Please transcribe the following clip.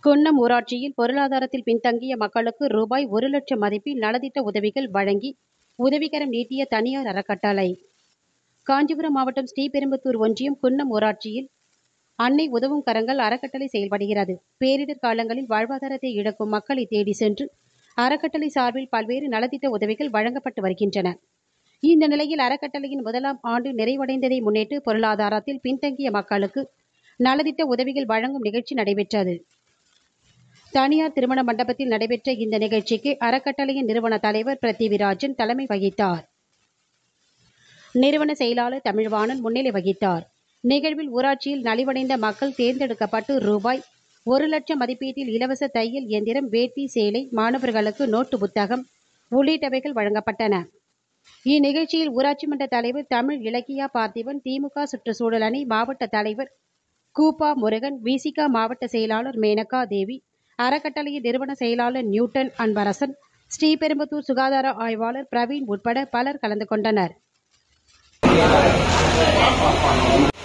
குன்னம் ஊராட்சியில் பொருளாதாரத்தில் பின்தங்கிய மக்களுக்கு ரூபாய் ஒரு லட்சம் மதிப்பில் நலத்திட்ட உதவிகள் வழங்கி உதவிகரம் நீட்டிய தனியார் அறக்கட்டளை காஞ்சிபுரம் மாவட்டம் ஸ்ரீபெரும்புத்தூர் ஒன்றியம் குன்னம் ஊராட்சியில் அன்னை உதவும் கரங்கள் அறக்கட்டளை செயல்படுகிறது பேரிடர் காலங்களில் வாழ்வாதாரத்தை இழக்கும் மக்களை தேடி சென்று அறக்கட்டளை சார்பில் பல்வேறு நலத்திட்ட உதவிகள் வழங்கப்பட்டு வருகின்றன இந்த நிலையில் அறக்கட்டளையின் முதலாம் ஆண்டு நிறைவடைந்ததை முன்னிட்டு பொருளாதாரத்தில் பின்தங்கிய மக்களுக்கு நலத்திட்ட உதவிகள் வழங்கும் நிகழ்ச்சி நடைபெற்றது தனியார் திருமண மண்டபத்தில் நடைபெற்ற இந்த நிகழ்ச்சிக்கு அறக்கட்டளையின் நிறுவன தலைவர் பிருத்திவிராஜன் தலைமை வகித்தார் நிறுவன செயலாளர் தமிழ்வாணன் முன்னிலை வகித்தார் நிகழ்வில் ஊராட்சியில் நலிவடைந்த மக்கள் தேர்ந்தெடுக்கப்பட்டு ரூபாய் ஒரு லட்சம் மதிப்பீட்டில் இலவச தையல் இயந்திரம் வேட்டி சேலை மாணவர்களுக்கு நோட்டு புத்தகம் உள்ளிட்டவைகள் வழங்கப்பட்டன இந்நிகழ்ச்சியில் ஊராட்சி மன்ற தலைவர் தமிழ் இலக்கியா பார்த்திபன் திமுக சுற்றுச்சூழல் அணி மாவட்ட தலைவர் கூப்பா முருகன் விசிகா மாவட்ட செயலாளர் மேனகா தேவி அறக்கட்டளையின் நிறுவன செயலாளர் நியூட்டன் அன்பரசன் ஸ்ரீபெரும்புத்தூர் சுகாதார ஆய்வாளர் பிரவீன் உட்பட பலர் கலந்து கொண்டனர்